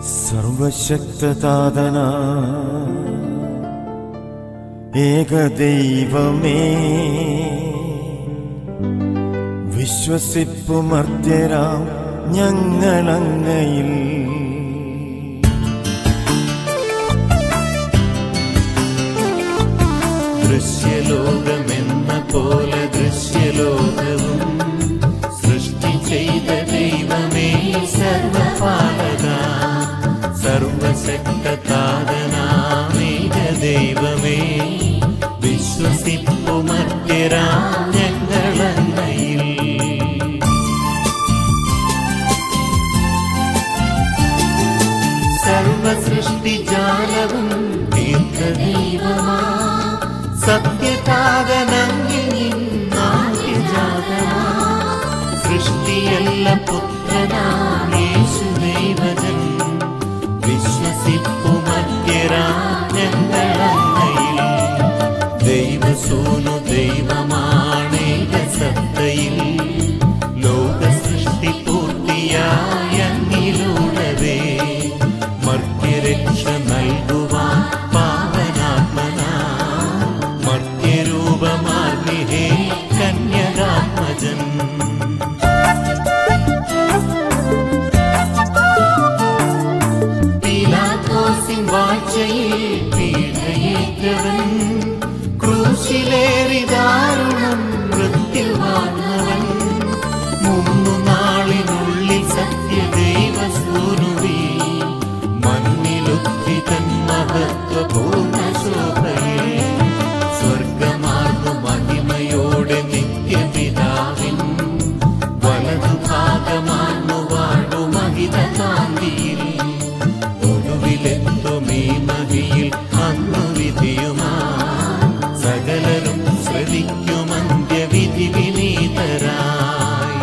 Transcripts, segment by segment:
സർവശക്തതാതന ഏകദൈവമേ വിശ്വസിപ്പുമർദ്യരാം ഞങ്ങളങ്ങയിൽ ദൃശ്യലോകമെന്ന പോലെ ദൃശ്യലോകവും സൃഷ്ടി ചെയ്ത ദൈവമേ സർവപാലക സർവശക്തതാതനാമേക ദൈവമേ വിശ്വസിപ്പുമത്യരാ ഞങ്ങളങ്ങയിൽ സർവസൃഷ്ടിജാലവും ദീർഘദൈവമാ സത്യപാതനങ്ങിൽ നിന്നാദ്യജാതനാ സൃഷ്ടിയല്ല പുത്രനാമേശുദൈവജൻ വിശ്വസിപ്പുമത്യരാ ഞങ്ങളങ്ങയിൽ ദൈവസൂനു ദൈവമാണേക സത്തയിൽ ലോക സൃഷ്ടി പൂർത്തിയായ അങ്ങിലൂടവേ മർത്യരക്ഷ നൽകുവാൻ പാവനാത്മന മർത്യരൂപമാർമിഹേ കന്യകാത്മജൻ പീലാത്തോസിൻ വാഴ്ചയിൽ പീഡയേറ്റവൻ ക്രൂശിലേറി ദാരുണം മൃത്യുവാങ്ങവൻ മൂന്നു നാളിനുള്ളിൽ സത്യദൈവസൂനുവി മണ്ണിലുദ്ധിതൻ മഹത്വപൂർണ്ണ ശോഭയെ സ്വർഗമാർന്നു മഹിമയോടെ നിത്യപിതാവിൻ വലതുഭാഗമാർന്നു വാഴു മഹിത കാന്തിയിൽ ഒടുവിലെത്തും ഈ മഹിയിൽ അന്നു വിധിയുമാ സകലരും ശ്രവിക്കും അന്ത്യവിധി വിനീതരായി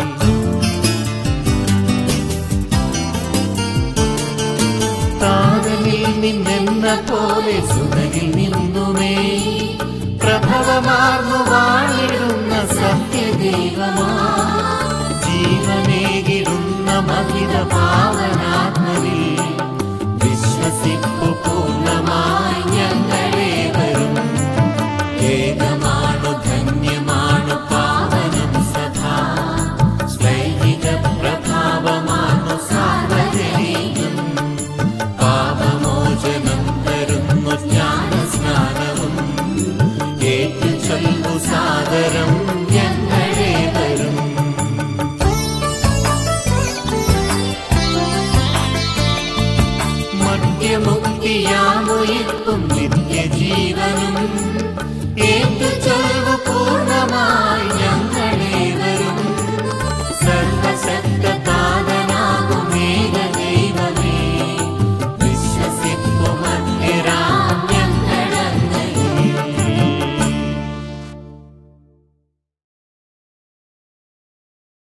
താതനിൽ നിന്നെന്ന പോലെ സുതനിൽ നിന്നുമേ പ്രഭവമാർന്നു വാണിടുന്ന സത്യദൈവമാ ജീവനേകിടുന്ന മഹിത പാവനാത്മവിൽ വിശ്വസിപ്പു പൂർണ്ണമായി ഞങ്ങളെ വരും ഏകമാണു ധന്യമാണു പാവനം സദാ ശ്ലൈഹിക പ്രഭാവമാണു സാർവജനീയം പാപമോചനം തരുന്നു ജ്ഞാനസ്നാനവും ഏറ്റു ചൊല്ലു സാദരം ഞങ്ങളെ വരും മദ്യമുക്തിയാ